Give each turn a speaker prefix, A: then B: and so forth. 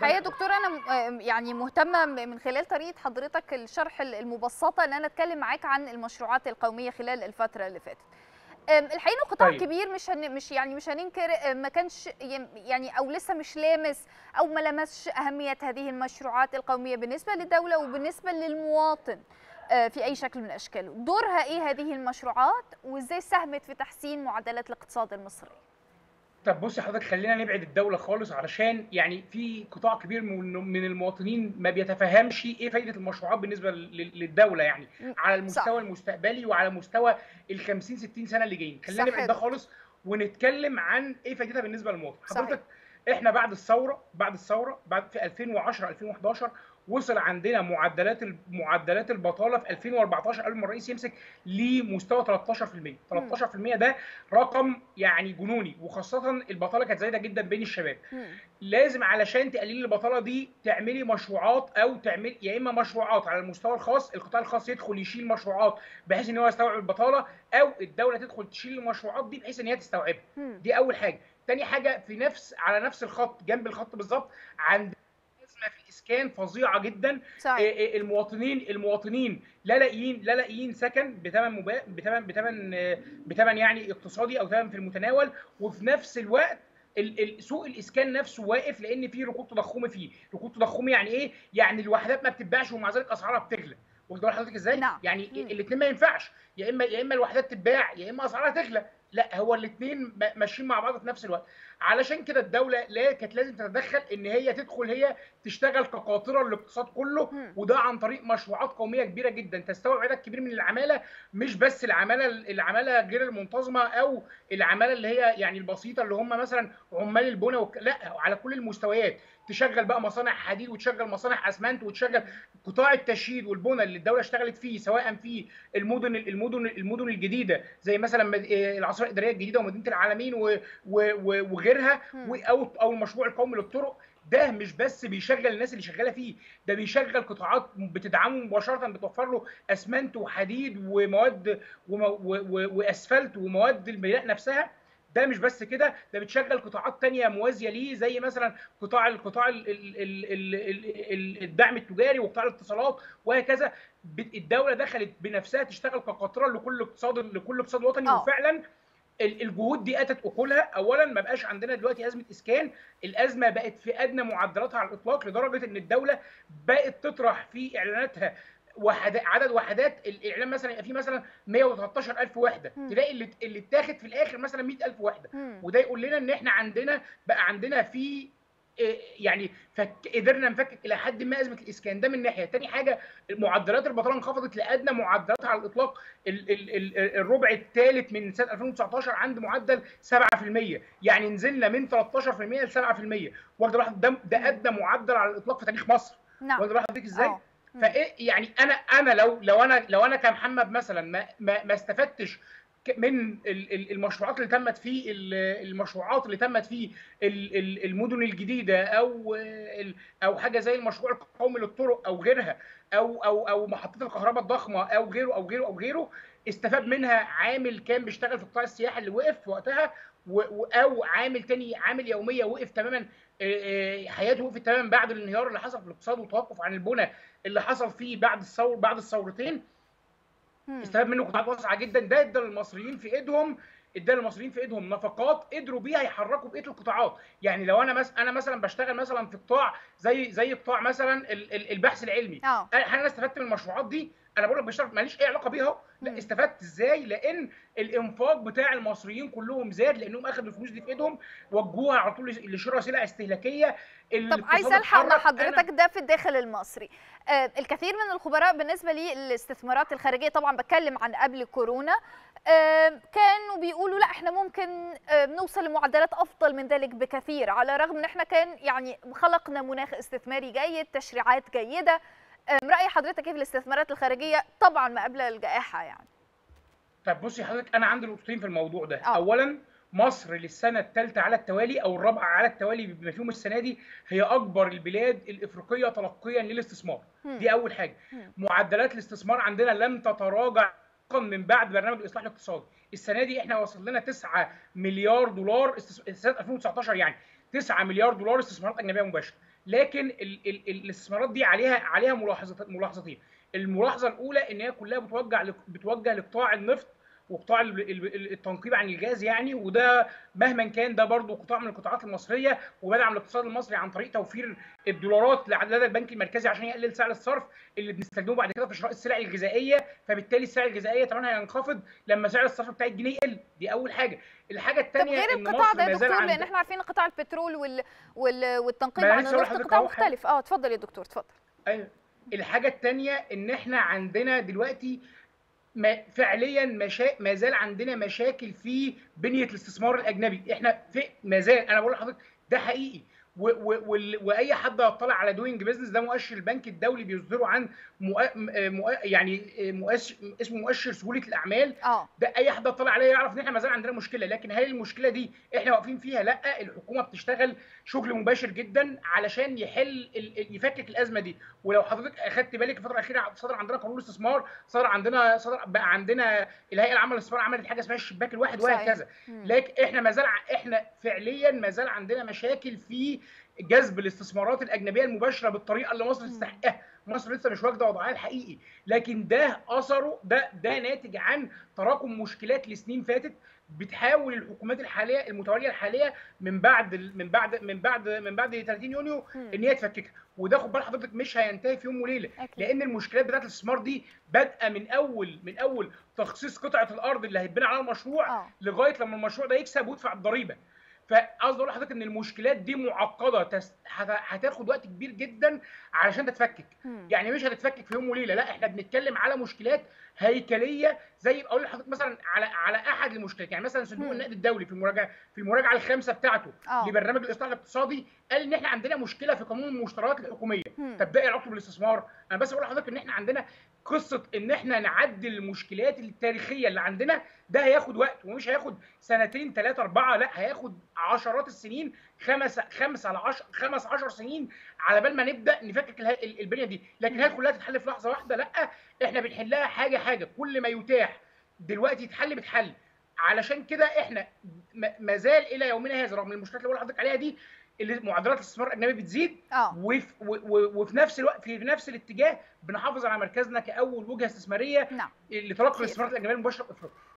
A: الحقيقه دكتور انا يعني مهتمه من خلال طريقه حضرتك الشرح المبسطه ان انا اتكلم معاك عن المشروعات القوميه خلال الفتره اللي فاتت الحقيقه قطاع طيب. كبير مش هن مش يعني مش هننكر ما كانش يعني او لسه مش لامس او ما لمسش اهميه هذه المشروعات القوميه بالنسبه للدوله وبالنسبه للمواطن في اي شكل من اشكاله دورها ايه هذه المشروعات وازاي ساهمت في تحسين معدلات الاقتصاد المصري
B: طب بصي حضرتك خلينا نبعد الدوله خالص علشان يعني في قطاع كبير من المواطنين ما بيتفهمش ايه فايده المشروعات بالنسبه للدوله يعني على المستوى صح. المستقبلي وعلى مستوى ال 50 60 سنه اللي جايين خلينا نبعد ده خالص ونتكلم عن ايه فايدتها بالنسبه للمواطن حضرتك احنا بعد الثوره بعد الثوره بعد في 2010 2011 وصل عندنا معدلات معدلات البطاله في 2014 قبل ما الرئيس يمسك لمستوى 13% 13% ده رقم يعني جنوني وخاصه البطاله كانت زايده جدا بين الشباب لازم علشان تقللي البطاله دي تعملي مشروعات او تعمل يا اما مشروعات على المستوى الخاص القطاع الخاص يدخل يشيل مشروعات بحيث ان هو يستوعب البطاله او الدوله تدخل تشيل المشروعات دي بحيث ان هي تستوعبها دي اول حاجه تاني حاجه في نفس على نفس الخط جنب الخط بالظبط عند ازمه في الاسكان فظيعه جدا صحيح. المواطنين المواطنين لا لاقيين لا لاقيين سكن بثمن مبا... بثمن بثمن بثمن يعني اقتصادي او ثمن في المتناول وفي نفس الوقت سوق الاسكان نفسه واقف لان في ركود تضخمي فيه ركود تضخمي يعني ايه يعني الوحدات ما بتتباعش ومع ذلك اسعارها بتغلى واخد بال حضرتك ازاي نعم. يعني الاثنين ما ينفعش يا اما يا اما الوحدات تتباع يا اما اسعارها تغلى لا هو الاثنين ماشيين مع بعض في نفس الوقت علشان كده الدوله لا كانت لازم تتدخل ان هي تدخل هي تشتغل كقاطره للاقتصاد كله وده عن طريق مشروعات قوميه كبيره جدا تستوعب عدد كبير من العماله مش بس العماله العماله غير المنتظمه او العماله اللي هي يعني البسيطه اللي هم مثلا عمال البنى وك... لا على كل المستويات تشغل بقى مصانع حديد وتشغل مصانع اسمنت وتشغل قطاع التشييد والبنى اللي الدوله اشتغلت فيه سواء في المدن المدن المدن الجديده زي مثلا العاصمه الاداريه الجديده ومدينه العالمين وغيرها او او المشروع القومي للطرق ده مش بس بيشغل الناس اللي شغاله فيه ده بيشغل قطاعات بتدعمه مباشره بتوفر له اسمنت وحديد ومواد واسفلت ومواد البناء نفسها ده مش بس كده ده بتشغل قطاعات تانية موازيه ليه زي مثلا قطاع القطاع الدعم التجاري وقطاع الاتصالات وهكذا الدوله دخلت بنفسها تشتغل كقاطره لكل اقتصاد لكل اقتصاد وطني أوه. وفعلا الجهود دي اتت اكلها اولا ما بقاش عندنا دلوقتي ازمه اسكان الازمه بقت في ادنى معدلاتها على الاطلاق لدرجه ان الدوله بقت تطرح في اعلاناتها وحدات عدد وحدات الاعلان مثلا يبقى فيه مثلا 113000 وحده م. تلاقي اللي اللي اتاخد في الاخر مثلا 100000 وحده م. وده يقول لنا ان احنا عندنا بقى عندنا في يعني فك قدرنا نفكك الى حد ما ازمه الاسكان ده من ناحيه تاني حاجه معدلات البطاله انخفضت لادنى معدلاتها على الاطلاق ال ال ال الربع الثالث من سنه 2019 عند معدل 7% يعني نزلنا من 13% ل 7% واخد بالك ده ده ادنى معدل على الاطلاق في تاريخ مصر
A: نعم
B: واخد بالك ازاي؟ فايه يعني انا انا لو لو انا لو انا كمحمد مثلا ما ما, ما استفدتش من المشروعات اللي تمت في المشروعات اللي تمت في المدن الجديده او او حاجه زي المشروع القومي للطرق او غيرها او او او محطات الكهرباء الضخمه او غيره او غيره او غيره استفاد منها عامل كان بيشتغل في قطاع السياحه اللي وقف في وقتها او عامل تاني عامل يوميه وقف تماما حياته وقفت تماما بعد الانهيار اللي حصل في الاقتصاد والتوقف عن البنى اللي حصل فيه بعد الثور بعد الثورتين استفاد منه قطاعات واسعه جدا ده ادى للمصريين في ايدهم ادى للمصريين في ايدهم نفقات قدروا بيها يحركوا بقيه القطاعات يعني لو انا مس... انا مثلا بشتغل مثلا في قطاع زي زي قطاع مثلا البحث العلمي
A: اه
B: انا استفدت من المشروعات دي انا بقول لك بشتغل ماليش اي علاقه بيها لا استفدت ازاي لان الانفاق بتاع المصريين كلهم زاد لانهم اخذوا الفلوس دي في ايدهم وجهوها على طول لشراء سلع استهلاكيه
A: طب عايز الحق مع حضرتك ده في الداخل المصري آه الكثير من الخبراء بالنسبه للاستثمارات الخارجيه طبعا بتكلم عن قبل كورونا آه كانوا بيقولوا لا احنا ممكن آه نوصل لمعدلات افضل من ذلك بكثير على الرغم ان احنا كان يعني خلقنا مناخ استثماري جيد تشريعات جيده راي حضرتك ايه في الاستثمارات الخارجيه طبعا ما قبل الجائحه يعني
B: طب بصي حضرتك انا عندي نقطتين في الموضوع ده أوه. اولا مصر للسنه الثالثه على التوالي او الرابعه على التوالي بما فيهم السنه دي هي اكبر البلاد الافريقيه تلقيا للاستثمار
A: م.
B: دي اول حاجه
A: م.
B: معدلات الاستثمار عندنا لم تتراجع من بعد برنامج الاصلاح الاقتصادي السنه دي احنا وصل لنا 9 مليار دولار سنه 2019 يعني 9 مليار دولار استثمارات اجنبيه مباشره لكن ال ال الاستثمارات دي عليها عليها ملاحظه ملاحظتين الملاحظه الاولى ان هي كلها بتوجه بتوجه لقطاع النفط وقطاع التنقيب عن الغاز يعني وده مهما كان ده برضه قطاع من القطاعات المصريه وبدعم الاقتصاد المصري عن طريق توفير الدولارات لدى البنك المركزي عشان يقلل سعر الصرف اللي بنستخدمه بعد كده في شراء السلع الغذائيه فبالتالي السلع الغذائيه ثمنها هينخفض لما سعر الصرف بتاع الجنيه يقل دي اول حاجه الحاجه الثانيه
A: غير القطاع ده يا دكتور لان احنا عارفين قطاع البترول وال... وال... والتنقيب عن النفط قطاع مختلف اه اتفضل يا دكتور اتفضل
B: ايوه الحاجه الثانيه ان احنا عندنا دلوقتي ما فعليا مشا... ما زال عندنا مشاكل في بنيه الاستثمار الاجنبي احنا في ما زال انا بقول لحضرتك ده حقيقي و... و... و... واي حد يطلع على دوينج بزنس ده مؤشر البنك الدولي بيصدره عن مؤ... مؤ... يعني مؤشر اسمه مؤشر سهوله الاعمال
A: اه
B: ده اي حد يطلع عليه يعرف ان احنا ما زال عندنا مشكله لكن هل المشكله دي احنا واقفين فيها لا الحكومه بتشتغل شغل مباشر جدا علشان يحل ال... يفكك الازمه دي ولو حضرتك اخدت بالك الفتره الاخيره صدر عندنا قانون الاستثمار صدر عندنا صدر بقى عندنا الهيئه العامه للاستثمار عملت حاجه اسمها الشباك الواحد وهكذا لكن احنا ما زال احنا فعليا ما زال عندنا مشاكل في جذب الاستثمارات الاجنبيه المباشره بالطريقه اللي مصر تستحقها مصر لسه مش واخده وضعها الحقيقي لكن ده اثره ده ده ناتج عن تراكم مشكلات لسنين فاتت بتحاول الحكومات الحاليه المتوليه الحاليه من بعد من بعد من بعد من بعد 30 يونيو ان هي تفككها وده خد بال حضرتك مش هينتهي في يوم وليله لان المشكلات بتاعت الاستثمار دي بادئه من اول من اول تخصيص قطعه الارض اللي هيتبني عليها المشروع
A: آه.
B: لغايه لما المشروع ده يكسب ويدفع الضريبه فقصدي اقول لحضرتك ان المشكلات دي معقده تس... هتاخد وقت كبير جدا علشان تتفكك
A: مم.
B: يعني مش هتتفكك في يوم وليله لا احنا بنتكلم على مشكلات هيكليه زي اقول لحضرتك مثلا على على احد المشكلات يعني مثلا صندوق
A: مم.
B: النقد الدولي في المراجعه في المراجعه الخامسه بتاعته
A: اه
B: لبرنامج الاصلاح الاقتصادي قال ان احنا عندنا مشكله في قانون المشتريات الحكوميه
A: مم.
B: طب ده ايه علاقته بالاستثمار انا بس بقول لحضرتك ان احنا عندنا قصه ان احنا نعدل المشكلات التاريخيه اللي عندنا ده هياخد وقت ومش هياخد سنتين ثلاثه اربعه لا هياخد عشرات السنين خمس خمس على عشر خمس عشر سنين على بال ما نبدا نفكك اله- ال- البنيه دي لكن هل كلها تتحل في لحظه واحده لا احنا بنحلها حاجه حاجه كل ما يتاح دلوقتي يتحل بتحل علشان كده احنا ما- ما زال الى يومنا هذا رغم المشكلات اللي بقول لحضرتك عليها دي اللي معدلات الاستثمار الاجنبي بتزيد
A: اه
B: وفي, و- و- وفي نفس الوقت في نفس الاتجاه بنحافظ على مركزنا كاول وجهه استثماريه
A: نعم
B: لتلقي
A: في
B: الاستثمارات الاجنبيه المباشره في افريقيا